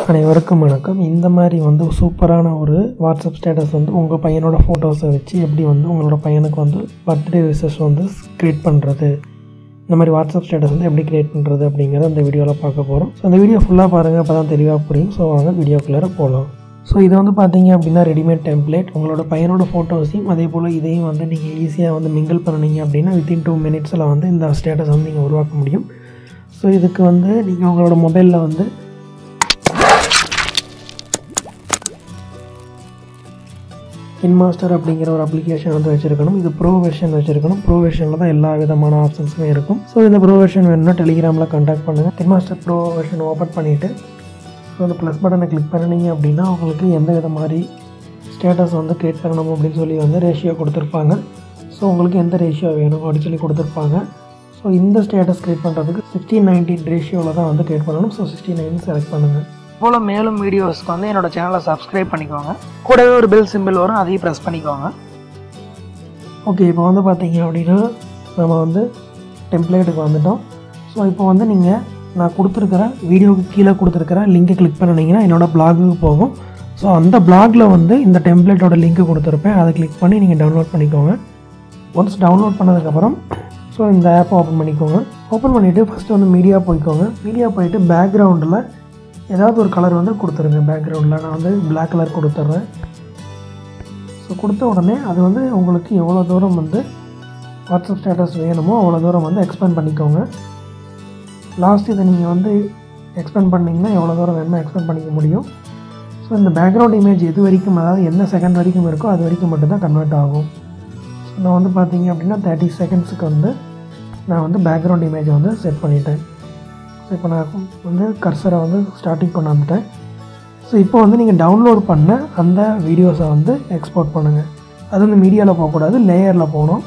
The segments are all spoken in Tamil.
அனைவருக்கும் வணக்கம் இந்த மாதிரி வந்து சூப்பரான ஒரு வாட்ஸ்அப் ஸ்டேட்டஸ் வந்து உங்கள் பையனோட ஃபோட்டோஸை வச்சு எப்படி வந்து உங்களோட பையனுக்கு வந்து பர்த்டே விஷஸ் வந்து க்ரியேட் பண்ணுறது இந்த மாதிரி வாட்ஸ்அப் ஸ்டேட்டஸ் வந்து எப்படி க்ரியேட் பண்ணுறது அப்படிங்கிறத இந்த வீடியோவில் பார்க்க போகிறோம் ஸோ அந்த வீடியோ ஃபுல்லாக பாருங்கள் அப்போ தான் தெளிவாக புரியும் ஸோ வாங்க வீடியோக்குள்ளே போகலாம் ஸோ இது வந்து பார்த்தீங்க அப்படின்னா ரெடிமேட் டெம்ப்ளேட் உங்களோட பையனோட ஃபோட்டோஸையும் அதே போல் இதையும் வந்து நீங்கள் ஈஸியாக வந்து மிங்கிள் பண்ணினீங்க அப்படின்னா வித்தின் டூ மினிட்ஸில் வந்து இந்த ஸ்டேட்டஸ் வந்து நீங்கள் உருவாக்க முடியும் ஸோ இதுக்கு வந்து நீங்கள் உங்களோட மொபைலில் வந்து இன்மாஸ்டர் அப்படிங்கிற ஒரு அப்ளிகேஷன் வந்து வச்சுருக்கணும் இது ப்ரோ வெர்ஷன் வச்சுருக்கணும் ப்ரோ வெர்ஷனில் தான் எல்லா விதமான ஆப்ஷன்ஸுமே இருக்கும் ஸோ இந்த ப்ரோ வெர்ஷன் வேணும்னா டெலிகிராமில் கான்டாக்ட் பண்ணுங்கள் இன்மாஸ்டர் ப்ரோ வெர்ஷன் ஓப்பன் பண்ணிவிட்டு ஸோ அந்த ப்ளஸ் பட்டனை கிளிக் பண்ணினீங்க அப்படின்னா உங்களுக்கு எந்த வித மாதிரி ஸ்டேட்டஸ் வந்து க்ரியேட் பண்ணணும் அப்படின்னு சொல்லி வந்து ரேஷியோ கொடுத்துருப்பாங்க ஸோ உங்களுக்கு எந்த ரேஷியோ வேணும் அப்படின்னு சொல்லி கொடுத்துருப்பாங்க ஸோ இந்த ஸ்டேட்டஸ் க்ரியேட் பண்ணுறதுக்கு சிக்ஸ்டீன் நைன்டீன் ரேஷியோவில் தான் வந்து க்ரியேட் பண்ணணும் ஸோ சிக்ஸ்டி நைன் செலக்ட் பண்ணுங்கள் போல் மேலும் வீடியோஸ்க்கு வந்து என்னோட சேனலை சப்ஸ்கிரைப் பண்ணிக்கோங்க கூடவே ஒரு பெல் சிம்பிள் வரும் அதையும் ப்ரெஸ் பண்ணிக்கோங்க ஓகே இப்போ வந்து பார்த்தீங்க அப்படின்னா நம்ம வந்து டெம்ப்ளேட்டுக்கு வந்துட்டோம் ஸோ இப்போ வந்து நீங்கள் நான் கொடுத்துருக்கிற வீடியோவுக்கு கீழே கொடுத்துருக்கிற லிங்கை கிளிக் பண்ணினீங்கன்னா என்னோடய பிளாகுக்கு போகும் ஸோ அந்த பிளாகில் வந்து இந்த டெம்ப்ளேட்டோட லிங்க்கு கொடுத்துருப்பேன் அதை கிளிக் பண்ணி நீங்கள் டவுன்லோட் பண்ணிக்கோங்க ஒன்ஸ் டவுன்லோட் பண்ணதுக்கப்புறம் ஸோ இந்த ஆப்பை ஓப்பன் பண்ணிக்கோங்க ஓப்பன் பண்ணிவிட்டு ஃபஸ்ட்டு வந்து மீடியா போய்க்கோங்க மீடியா போயிட்டு பேக்ரவுண்டில் ஏதாவது ஒரு கலர் வந்து கொடுத்துருங்க பேக்ரவுண்டில் நான் வந்து Black கலர் கொடுத்துட்றேன் ஸோ கொடுத்த உடனே அது வந்து உங்களுக்கு எவ்வளோ தூரம் வந்து வாட்ஸ்அப் ஸ்டேட்டஸ் வேணுமோ அவ்வளோ தூரம் வந்து எக்ஸ்பேண்ட் பண்ணிக்கோங்க லாஸ்ட் இதை நீங்கள் வந்து எக்ஸ்பேண்ட் பண்ணிங்கன்னா எவ்வளோ தூரம் வேணுமோ எக்ஸ்பேண்ட் பண்ணிக்க முடியும் ஸோ இந்த பேக்ரவுண்ட் இமேஜ் எது வரைக்கும் அதாவது என்ன செகண்ட் வரைக்கும் இருக்கோ அது வரைக்கும் மட்டும்தான் கன்வெர்ட் ஆகும் ஸோ நான் வந்து பார்த்தீங்க அப்படின்னா தேர்ட்டி செகண்ட்ஸுக்கு வந்து நான் வந்து பேக்ரவுண்ட் இமேஜை வந்து செட் பண்ணிட்டேன் ஸோ இப்போ நான் வந்து கர்சரை வந்து ஸ்டார்டிங் கொண்டு வந்துட்டேன் ஸோ இப்போ வந்து நீங்கள் டவுன்லோட் பண்ண அந்த வீடியோஸை வந்து எக்ஸ்போர்ட் பண்ணுங்கள் அது வந்து மீடியாவில் போகக்கூடாது லேயரில் போகணும்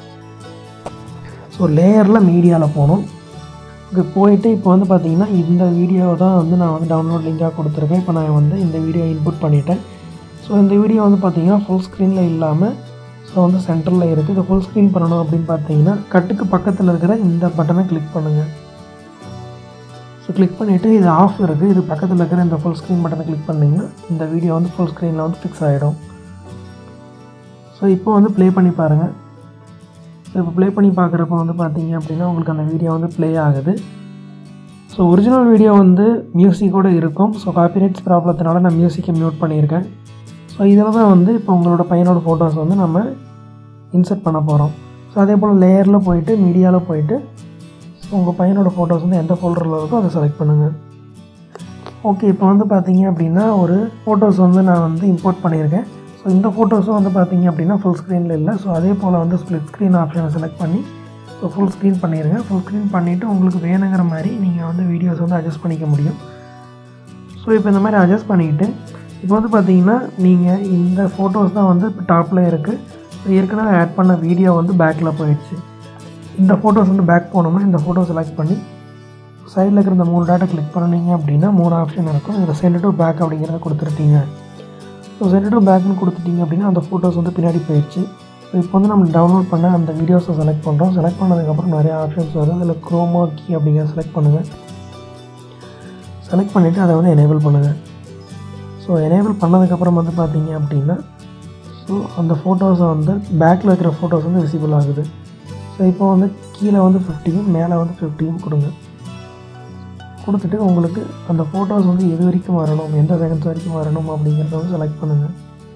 ஸோ லேயரில் மீடியாவில் போகணும் இங்கே போயிட்டு இப்போ வந்து பார்த்தீங்கன்னா இந்த வீடியோ தான் வந்து நான் வந்து டவுன்லோட் லிங்காக கொடுத்துருக்கேன் இப்போ நான் வந்து இந்த வீடியோ இன்புட் பண்ணிட்டேன் ஸோ இந்த வீடியோ வந்து பார்த்தீங்கன்னா ஃபுல் ஸ்க்ரீனில் இல்லாமல் ஸோ வந்து சென்டரில் இருக்குது இதை ஃபுல் ஸ்க்ரீன் பண்ணணும் அப்படின்னு பார்த்தீங்கன்னா கட்டுக்கு பக்கத்தில் இருக்கிற இந்த பட்டனை கிளிக் பண்ணுங்கள் ஸோ கிளிக் பண்ணிவிட்டு இது ஆஃப் இருக்குது இது பக்கத்தில் இருக்கிற இந்த ஃபுல் ஸ்க்ரீன் பட்டனை கிளிக் பண்ணிங்கன்னா இந்த வீடியோ வந்து ஃபுல் ஸ்க்ரீனில் வந்து ஃபிக்ஸ் ஆகிடும் ஸோ இப்போ வந்து ப்ளே பண்ணி பாருங்கள் ஸோ இப்போ ப்ளே பண்ணி பார்க்குறப்ப வந்து பார்த்தீங்க அப்படின்னா உங்களுக்கு அந்த வீடியோ வந்து ப்ளே ஆகுது ஸோ ஒரிஜினல் வீடியோ வந்து மியூசிக்கோடு இருக்கும் ஸோ காப்பிரைட்ஸ் ப்ராப்ளத்தினால நான் மியூசிக்கை மியூட் பண்ணியிருக்கேன் ஸோ இதில் தான் வந்து இப்போ உங்களோட பையனோட ஃபோட்டோஸ் வந்து நம்ம இன்சர்ட் பண்ண போகிறோம் ஸோ அதே போல் லேயரில் போயிட்டு மீடியாவில் போயிட்டு ஸோ உங்கள் பையனோட ஃபோட்டோஸ் வந்து எந்த ஃபோல்டரில் இருக்கோ அதை செலக்ட் பண்ணுங்கள் ஓகே இப்போ வந்து பார்த்தீங்க அப்படின்னா ஒரு ஃபோட்டோஸ் வந்து நான் வந்து இம்போர்ட் பண்ணியிருக்கேன் ஸோ இந்த ஃபோட்டோஸும் வந்து பார்த்தீங்க அப்படின்னா ஃபுல் ஸ்க்ரீனில் இல்லை ஸோ அதே போல் வந்து ஸ்ப்ளிட் ஸ்க்ரீன் ஆப்ஷனை செலக்ட் பண்ணி ஸோ ஃபுல் ஸ்க்ரீன் பண்ணிடுங்க ஃபுல் ஸ்க்ரீன் பண்ணிவிட்டு உங்களுக்கு வேணுங்கிற மாதிரி நீங்கள் வந்து வீடியோஸ் வந்து அட்ஜஸ்ட் பண்ணிக்க முடியும் ஸோ இப்போ இந்த மாதிரி அட்ஜஸ்ட் பண்ணிக்கிட்டு இப்போ வந்து பார்த்தீங்கன்னா நீங்கள் இந்த ஃபோட்டோஸ் தான் வந்து இப்போ டாப்பில் இருக்குது ஏற்கனவே ஆட் பண்ண வீடியோ வந்து பேக்கில் போயிடுச்சு இந்த ஃபோட்டோஸ் வந்து பேக் போனோம்னா இந்த ஃபோட்டோ செலக்ட் பண்ணி சைடில் இருக்கிற இந்த மூணு டேட்டா கிளிக் பண்ணிங்க அப்படின்னா மூணு ஆப்ஷன் இருக்கும் இதில் சென்ட் டு பேக் அப்படிங்கிறத கொடுத்துருட்டீங்க ஸோ சென்ட் டு பேக்னு கொடுத்துட்டீங்க அப்படின்னா அந்த ஃபோட்டோஸ் வந்து பின்னாடி போயிடுச்சு ஸோ இப்போ வந்து நம்ம டவுன்லோட் பண்ண அந்த வீடியோஸை செலக்ட் பண்ணுறோம் செலக்ட் பண்ணதுக்கப்புறம் நிறைய ஆப்ஷன்ஸ் வரும் அதில் க்ரோமா கீ அப்படிங்கிறத செலக்ட் பண்ணுங்கள் செலக்ட் பண்ணிவிட்டு அதை வந்து எனேபிள் பண்ணுங்கள் ஸோ எனேபிள் பண்ணதுக்கப்புறம் வந்து பார்த்தீங்க அப்படின்னா ஸோ அந்த ஃபோட்டோஸை வந்து பேக்கில் இருக்கிற ஃபோட்டோஸ் வந்து விசிபிள் ஆகுது ஸோ இப்போ வந்து கீழே வந்து ஃபிஃப்டியும் மேலே வந்து ஃபிஃப்டியும் கொடுங்க கொடுத்துட்டு உங்களுக்கு அந்த ஃபோட்டோஸ் வந்து எது வரைக்கும் வரணும் எந்த செகண்ட்ஸ் வரைக்கும் வரணும் அப்படிங்கிறத வந்து செலக்ட் பண்ணுங்கள்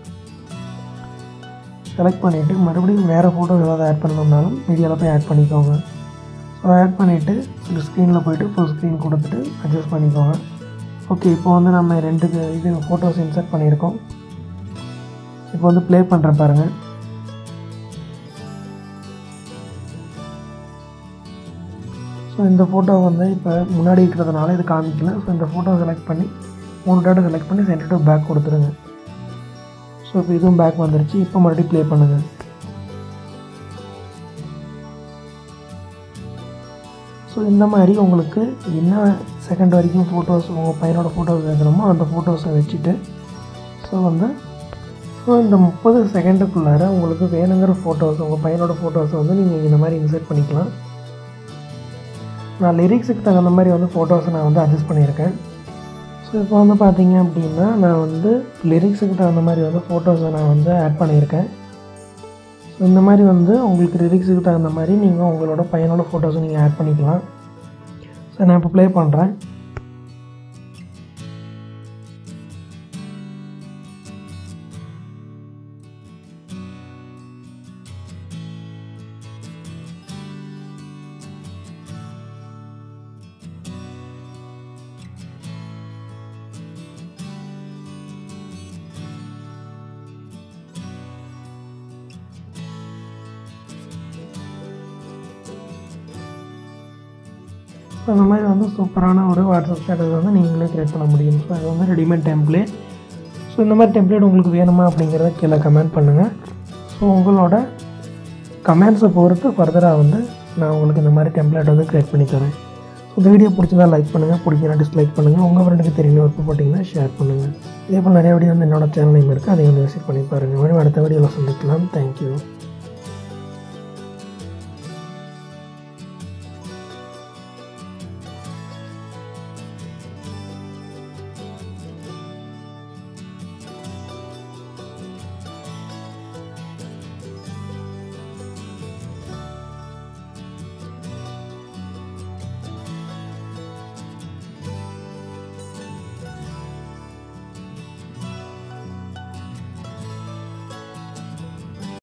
செலக்ட் பண்ணிவிட்டு மறுபடியும் வேறு ஃபோட்டோஸ் ஏதாவது ஆட் பண்ணணும்னாலும் மீடியாவில் போய் ஆட் பண்ணிக்கோங்க ஸோ ஆட் பண்ணிவிட்டு ஃபுல் ஸ்க்ரீனில் போயிட்டு ஃபுல் ஸ்க்ரீன் கொடுத்துட்டு அட்ஜஸ்ட் பண்ணிக்கோங்க ஓகே இப்போ வந்து நம்ம ரெண்டு இது ஃபோட்டோஸ் இன்சர்ட் பண்ணியிருக்கோம் இப்போ வந்து ப்ளே பண்ணுறேன் பாருங்கள் ஸோ இந்த ஃபோட்டோ வந்து இப்போ முன்னாடி இருக்கிறதுனால இது காமிக்கல ஸோ இந்த ஃபோட்டோ செலக்ட் பண்ணி மூணு டேட்டா செலக்ட் பண்ணி சென்டர் டு பேக் கொடுத்துருங்க ஸோ இப்போ இதுவும் பேக் வந்துருச்சு இப்போ மறுபடியும் ப்ளே பண்ணுங்கள் ஸோ இந்த மாதிரி உங்களுக்கு என்ன செகண்ட் வரைக்கும் ஃபோட்டோஸ் உங்கள் பையனோட ஃபோட்டோஸ் வைக்கணுமோ அந்த ஃபோட்டோஸை வச்சுட்டு ஸோ வந்து ஸோ இந்த முப்பது செகண்டுக்குள்ளார உங்களுக்கு வேணுங்கிற ஃபோட்டோஸ் உங்கள் பையனோட ஃபோட்டோஸை வந்து நீங்கள் இந்த மாதிரி இன்சர்ட் பண்ணிக்கலாம் நான் லிரிக்ஸுக்கு தகுந்த மாதிரி வந்து ஃபோட்டோஸை நான் வந்து அட்ஜஸ்ட் பண்ணியிருக்கேன் ஸோ ஸோ இப்போ வந்து பார்த்தீங்க அப்படின்னா நான் வந்து லிரிக்ஸுக்கு தகுந்த மாதிரி வந்து ஃபோட்டோஸை நான் வந்து ஆட் பண்ணியிருக்கேன் ஸோ இந்த மாதிரி வந்து உங்களுக்கு லிரிக்ஸுக்கு தகுந்த மாதிரி நீங்கள் உங்களோட பையனோட ஃபோட்டோஸை நீங்கள் ஆட் பண்ணிக்கலாம் ஸோ நான் இப்போ ப்ளே பண்ணுறேன் ஸோ அந்த மாதிரி வந்து சூப்பரான ஒரு வாட்ஸ்அப் ஸ்டேட்டஸ் வந்து நீங்களே க்ரியேட் பண்ண முடியும் ஸோ அது வந்து ரெடிமேட் டெம்ப்ளேட் ஸோ இந்த மாதிரி டெம்ப்ளேட் உங்களுக்கு வேணுமா அப்படிங்கிறத கீழே கமெண்ட் பண்ணுங்கள் ஸோ உங்களோட கமெண்ட்ஸை பொறுத்து ஃபர்தராக வந்து நான் உங்களுக்கு இந்த மாதிரி டெம்ப்ளேட் வந்து க்ரியேட் பண்ணி தரேன் ஸோ இந்த வீடியோ பிடிச்சதா லைக் பண்ணுங்கள் பிடிக்கல டிஸ்லைக் பண்ணுங்கள் உங்கள் ஃப்ரெண்டுக்கு தெரியல ஒர்க் போட்டிங்கன்னா ஷேர் பண்ணுங்கள் இதே போல் நிறைய வீடியோ வந்து என்னோட சேனல் நேம் இருக்குது அதை வந்து விசிட் பண்ணி பாருங்கள் மறுபடியும் அடுத்த வீடியோவில் சந்திக்கலாம் தேங்க்யூ